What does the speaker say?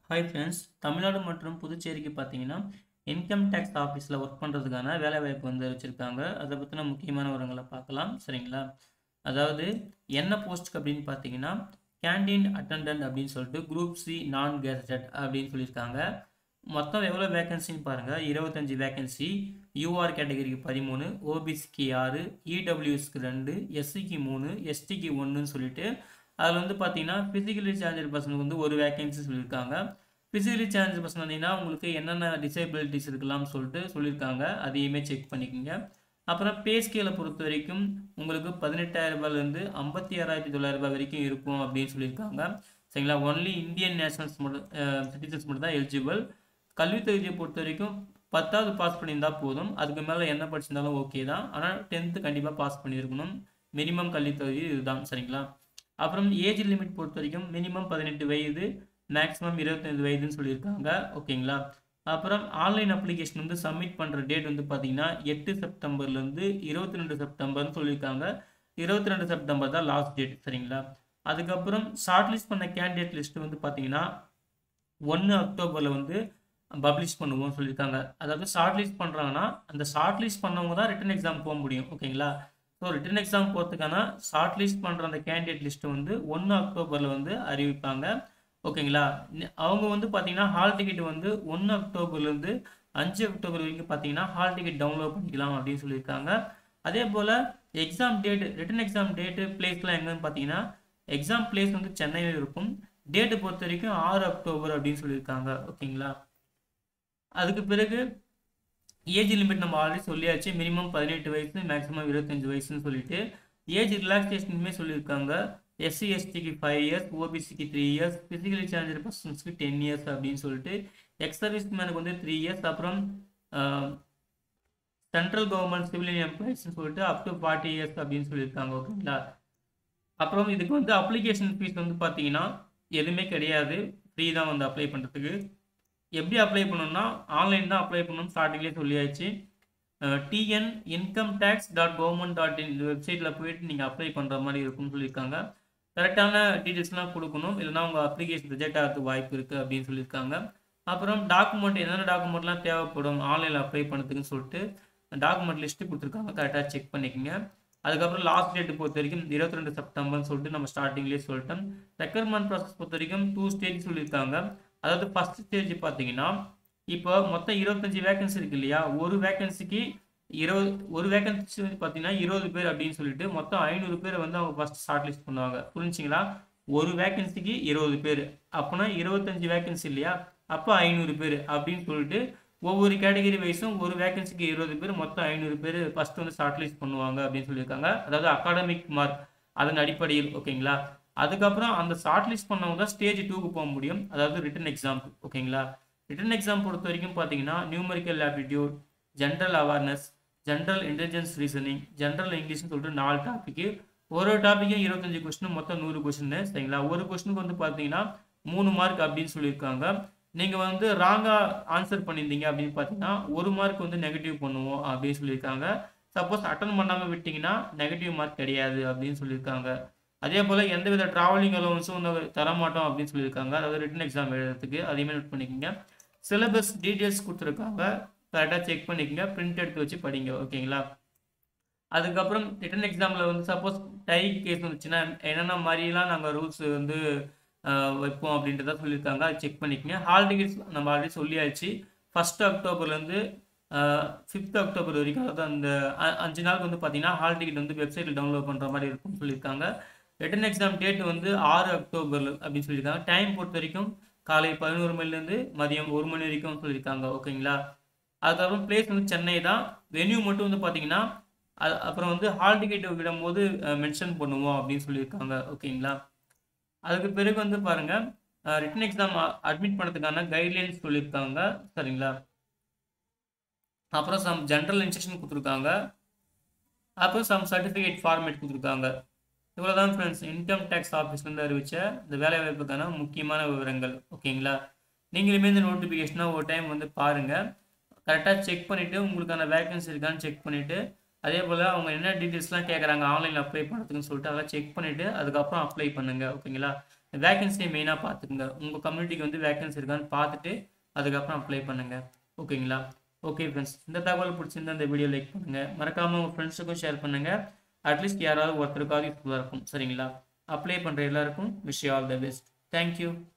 hi friends Tamil Nadu மற்றும் புதுச்சேரிக்கு பார்த்தீங்கன்னா இன்கம் டேக்ஸ் ஆஃபீஸில் ஒர்க் பண்ணுறதுக்கான வேலைவாய்ப்பு வந்து வச்சுருக்காங்க அதை பற்றின முக்கியமான விவரங்களை பார்க்கலாம் சரிங்களா அதாவது என்ன போஸ்ட்டுக்கு அப்படின்னு பார்த்தீங்கன்னா கேண்டீன் அட்டண்டன்ட் அப்படின்னு சொல்லிட்டு குரூப் சி நான் கேசட்டட் அப்படின்னு சொல்லியிருக்காங்க மொத்தம் எவ்வளோ வேகன்சின்னு பாருங்கள் இருபத்தஞ்சி வேகன்சி யூஆர் கேட்டகரிக்கு பதிமூணு ஓபிசிக்கு ஆறு இடபிள்யூஎஸ்க்கு ரெண்டு எஸ்சிக்கு மூணு எஸ்டிக்கு ஒன்றுன்னு சொல்லிட்டு அதில் வந்து பார்த்தீங்கன்னா ஃபிசிக்கலி சேலஞ்சர் பர்சனுக்கு வந்து ஒரு வேகன்சி சொல்லியிருக்காங்க ஃபிசிக்கலி சேலஞ்சர் பர்சன் வந்தீங்கன்னா உங்களுக்கு என்னென்ன டிசேபிலிட்டிஸ் இருக்கலாம்னு சொல்லிட்டு சொல்லியிருக்காங்க அதையுமே செக் பண்ணிக்கோங்க அப்புறம் பே ஸ்கேலை பொறுத்த வரைக்கும் உங்களுக்கு பதினெட்டாயிரம் ரூபாயிலேருந்து ஐம்பத்தி ஆறாயிரத்தி தொள்ளாயிரம் ரூபாய் வரைக்கும் இருக்கும் அப்படின்னு சொல்லியிருக்காங்க சரிங்களா ஒன்லி இந்தியன் நேஷனல்ஸ் மட்டும் சிட்டிசன்ஸ் மட்டும் தான் எலிஜிபிள் கல்வி தகுதியை பொறுத்த வரைக்கும் பத்தாவது பாஸ் பண்ணியிருந்தா போதும் அதுக்கு மேலே என்ன படிச்சிருந்தாலும் ஓகே தான் ஆனால் டென்த்து கண்டிப்பாக பாஸ் பண்ணியிருக்கணும் மினிமம் கல்வி தகுதி இதுதான் சரிங்களா அப்புறம் ஏஜ் லிமிட் பொறுத்த வரைக்கும் மினிமம் பதினெட்டு வயது மேக்ஸிமம் இருபத்தஞ்சு வயதுன்னு சொல்லியிருக்காங்க ஓகேங்களா அப்புறம் ஆன்லைன் அப்ளிகேஷன் வந்து சப்மிட் பண்ணுற டேட் வந்து பார்த்தீங்கன்னா எட்டு செப்டம்பர்லேருந்து இருபத்தி ரெண்டு செப்டம்பர்னு சொல்லியிருக்காங்க இருபத்தி ரெண்டு செப்டம்பர் தான் லாஸ்ட் டேட் சரிங்களா அதுக்கப்புறம் ஷார்ட் லிஸ்ட் பண்ண கேண்டிடேட் லிஸ்ட் வந்து பார்த்தீங்கன்னா ஒன்று அக்டோபரில் வந்து பப்ளிஷ் பண்ணுவோம்னு சொல்லியிருக்காங்க அதாவது ஷார்ட் லிஸ்ட் பண்ணுறாங்கன்னா அந்த ஷார்ட் லிஸ்ட் பண்ணவங்க தான் ரிட்டன் எக்ஸாம் போக முடியும் ஓகேங்களா ஸோ ரிட்டன் எக்ஸாம் போகிறதுக்கான ஷார்ட் லிஸ்ட் பண்ணுற அந்த கேண்டிடேட் லிஸ்ட்டு வந்து ஒன்று அக்டோபரில் வந்து அறிவிப்பாங்க ஓகேங்களா அவங்க வந்து பார்த்தீங்கன்னா ஹால் டிக்கெட் வந்து ஒன்று அக்டோபர்லேருந்து அஞ்சு அக்டோபர் வரைக்கும் பார்த்தீங்கன்னா ஹால் டிக்கெட் டவுன்லோட் பண்ணிக்கலாம் அப்படின்னு சொல்லியிருக்காங்க அதே போல் exam date written exam date பிளேஸ்லாம் எங்கன்னு பார்த்தீங்கன்னா எக்ஸாம் பிளேஸ் வந்து சென்னையில் இருக்கும் டேட்டு பொறுத்த வரைக்கும் ஆறு அக்டோபர் அப்படின்னு சொல்லியிருக்காங்க ஓகேங்களா அதுக்கு பிறகு ஏஜ் லிமிட் நம்ம ஆல்ரெடி சொல்லியாச்சு மினிமம் பதினெட்டு வயசு மேக்ஸிமம் இருபத்தஞ்சு வயசுன்னு சொல்லிட்டு ஏஜ் ரிலாக்ஸேஷனுமே சொல்லியிருக்காங்க எஸ்சி எஸ்டிக்கு ஃபைவ் இயர்ஸ் ஓபிசிக்கு த்ரீ இயர்ஸ் ஃபிசிக்கலி சேலஞ்சர் பர்சன்ஸ்க்கு டென் இயர்ஸ் அப்படின்னு சொல்லிட்டு எக்ஸ் சர்வீஸ் மேனுக்கு வந்து த்ரீ இயர்ஸ் அப்புறம் சென்ட்ரல் கவர்மெண்ட் சிவிலியன் எம்ப்ளாயிஸ்னு சொல்லிட்டு அப் டு ஃபார்ட்டி இயர்ஸ் அப்படின்னு சொல்லியிருக்காங்க ஓகேங்களா அப்புறம் இதுக்கு வந்து அப்ளிகேஷன் ஃபீஸ் வந்து பார்த்தீங்கன்னா எதுவுமே கிடையாது ஃப்ரீ தான் வந்து அப்ளை பண்ணுறதுக்கு எப்படி அப்ளை பண்ணணும்னா ஆன்லைன் தான் அப்ளை பண்ணணும் ஸ்டார்டிங்லேயே சொல்லியாச்சு TN income tax dot government dot in இந்த வெப்சைட்டில் போயிட்டு நீங்கள் அப்ளை பண்ணுற மாதிரி இருக்கும்னு சொல்லியிருக்காங்க கரெக்டான டீட்டெயில்ஸ்லாம் கொடுக்கணும் இல்லைனா உங்கள் அப்ளிகேஷன் ரிஜெக்ட் ஆகிறதுக்கு வாய்ப்பு இருக்குது அப்படின்னு சொல்லியிருக்காங்க அப்புறம் டாக்குமெண்ட் என்னென்ன டாக்குமெண்ட்லாம் தேவைப்படும் ஆன்லைனில் அப்ளை பண்ணுறதுக்குன்னு சொல்லிட்டு டாக்குமெண்ட் லிஸ்ட்டு கொடுத்துருக்காங்க கரெக்டாக செக் பண்ணிக்கோங்க அதுக்கப்புறம் லாஸ்ட் டேட் பொறுத்த வரைக்கும் இருபத்தி ரெண்டு செப்டம்பர்னு சொல்லிட்டு நம்ம ஸ்டார்டிங்லேயே சொல்லிட்டோம் ரெக்ரூட்மெண்ட் ப்ராசஸ் பொறுத்த வரைக்கும் டூ ஸ்டேஜ் சொல்லியிருக்காங்க அதாவது ஃபஸ்ட் ஸ்டேஜ் பார்த்தீங்கன்னா இப்போ மொத்தம் இருபத்தஞ்சி வேகன்சி இருக்கு இல்லையா ஒரு வேகன்சிக்கு இருபது ஒரு வேகன்சி வந்து பார்த்தீங்கன்னா இருபது பேர் அப்படின்னு சொல்லிட்டு மொத்தம் ஐநூறு பேர் வந்து அவங்க ஃபஸ்ட் ஷார்ட் லிஸ்ட் பண்ணுவாங்க புரிஞ்சுங்களா ஒரு வேகன்சிக்கு இருபது பேர் அப்போனா இருபத்தஞ்சி வேகன்சி இல்லையா அப்போ ஐநூறு பேர் அப்படின்னு சொல்லிட்டு ஒவ்வொரு கேட்டகரி வைஸும் ஒரு வேகன்சிக்கு இருபது பேர் மொத்தம் ஐநூறு பேர் ஃபஸ்ட்டு வந்து ஷார்ட் லிஸ்ட் பண்ணுவாங்க அப்படின்னு சொல்லியிருக்காங்க அதாவது அகாடமிக் மார்க் அதன் அடிப்படையில் ஓகேங்களா அதுக்கப்புறம் அந்த ஷார்ட் லிஸ்ட் பண்ணவங்க தான் ஸ்டேஜ் டூக்கு போக முடியும் அதாவது ரிட்டன் எக்ஸாம் ஓகேங்களா ரிட்டன் எக்ஸாம் பொறுத்த வரைக்கும் பார்த்தீங்கன்னா numerical aptitude general awareness general intelligence reasoning general இங்கிலீஷ்னு சொல்லிட்டு நாலு டாப்பிக்கு ஒரு ஒரு டாப்பிக்கும் இருபத்தஞ்சு கொஸ்டின் மொத்தம் நூறு கொஸ்டின் சரிங்களா ஒரு கொஸ்டினுக்கு வந்து பார்த்தீங்கன்னா மூணு மார்க் அப்படின்னு சொல்லியிருக்காங்க நீங்கள் வந்து ராங்காக ஆன்சர் பண்ணியிருந்தீங்க அப்படின்னு பார்த்தீங்கன்னா ஒரு மார்க் வந்து நெகட்டிவ் பண்ணுவோம் அப்படின்னு சொல்லியிருக்காங்க சப்போஸ் அட்டன் பண்ணாமல் விட்டிங்கன்னா நெகட்டிவ் மார்க் கிடையாது அப்படின்னு சொல்லியிருக்காங்க அதே போல் எந்த வித ட்ராவலிங் அலவன்ஸும் வந்து தரமாட்டோம் அப்படின்னு சொல்லியிருக்காங்க அதாவது ரிட்டன் எக்ஸாம் எழுதுறதுக்கு அதையுமே நோட் பண்ணிக்கோங்க சிலபஸ் டீட்டெயில்ஸ் கொடுத்துருக்காங்க கரெக்டாக செக் பண்ணிக்கோங்க பிரிண்ட் எடுத்து வச்சு படிங்க ஓகேங்களா அதுக்கப்புறம் ரிட்டன் எக்ஸாமில் வந்து சப்போஸ் டை கேஸ் வந்துச்சுன்னா என்னென்ன மாதிரிலாம் நாங்கள் ரூல்ஸ் வந்து வைப்போம் அப்படின்றத சொல்லியிருக்காங்க அது செக் பண்ணிக்கோங்க ஹால் டிக்கெட்ஸ் நம்ம ஆல்ரெடி சொல்லியாச்சு ஃபஸ்ட் அக்டோபர்லேருந்து ஃபிஃப்த் அக்டோபர் வரைக்கும் அதாவது அந்த அஞ்சு நாளுக்கு வந்து பார்த்தீங்கன்னா ஹால் டிக்கெட் வந்து வெப்சைட்டில் டவுன்லோட் பண்ணுற மாதிரி இருக்கும்னு சொல்லியிருக்காங்க ரிட்டன் எக்ஸாம் டேட் வந்து ஆறு அக்டோபர் அப்படின்னு சொல்லியிருக்காங்க டைம் பொறுத்த வரைக்கும் காலை பதினோரு மணிலேருந்து மதியம் ஒரு மணி வரைக்கும் சொல்லியிருக்காங்க ஓகேங்களா அதுக்கப்புறம் பிளேஸ் வந்து சென்னை தான் வென்யூ மட்டும் வந்து பார்த்தீங்கன்னா அது அப்புறம் வந்து ஹால் டிக்கெட் விடும்போது மென்ஷன் பண்ணுவோம் அப்படின்னு சொல்லியிருக்காங்க ஓகேங்களா அதுக்கு பிறகு வந்து பாருங்கள் ரிட்டன் எக்ஸாம் அட்மிட் பண்ணுறதுக்கான கைட்லைன்ஸ் சொல்லியிருக்காங்க சரிங்களா அப்புறம் சம் ஜென்ரல் இன்ஸ்ட்ரக்ஷன் கொடுத்துருக்காங்க அப்புறம் சம் சர்டிஃபிகேட் ஃபார்மேட் கொடுத்துருக்காங்க இவ்வளோ தான் ஃப்ரெண்ட்ஸ் இன்கம் டேக்ஸ் ஆஃபீஸ்லேருந்து அறிவித்த இந்த வேலைவாய்ப்புக்கான முக்கியமான விவரங்கள் ஓகேங்களா நீங்களுமே இந்த நோட்டிஃபிகேஷனை ஒரு டைம் வந்து பாருங்கள் கரெக்டாக செக் பண்ணிவிட்டு உங்களுக்கான வேகன்சி இருக்கான்னு செக் பண்ணிவிட்டு அதே போல் அவங்க என்ன டீட்டெயில்ஸ்லாம் கேட்குறாங்க ஆன்லைனில் அப்ளை பண்ணுறதுக்குன்னு சொல்லிட்டு அதெல்லாம் செக் பண்ணிவிட்டு அதுக்கப்புறம் அப்ளை பண்ணுங்கள் ஓகேங்களா வேகன்சியை மெயினாக பார்த்துக்குங்க உங்கள் கம்யூனிட்டிக்கு வந்து வேகன்சி இருக்கான்னு பார்த்துட்டு அதுக்கப்புறம் அப்ளை பண்ணுங்கள் ஓகேங்களா ஓகே ஃப்ரெண்ட்ஸ் இந்த தகவல் பிடிச்சிருந்தா இந்த வீடியோ லைக் பண்ணுங்கள் மறக்காமல் உங்கள் ஃப்ரெண்ட்ஸுக்கும் ஷேர் பண்ணுங்கள் அட்லீஸ்ட் யாராவது ஒருத்தருக்காவது யூஸ்ஃபுல்லாக இருக்கும் சரிங்களா அப்ளை பண்ணுற எல்லாருக்கும் wish all the best thank you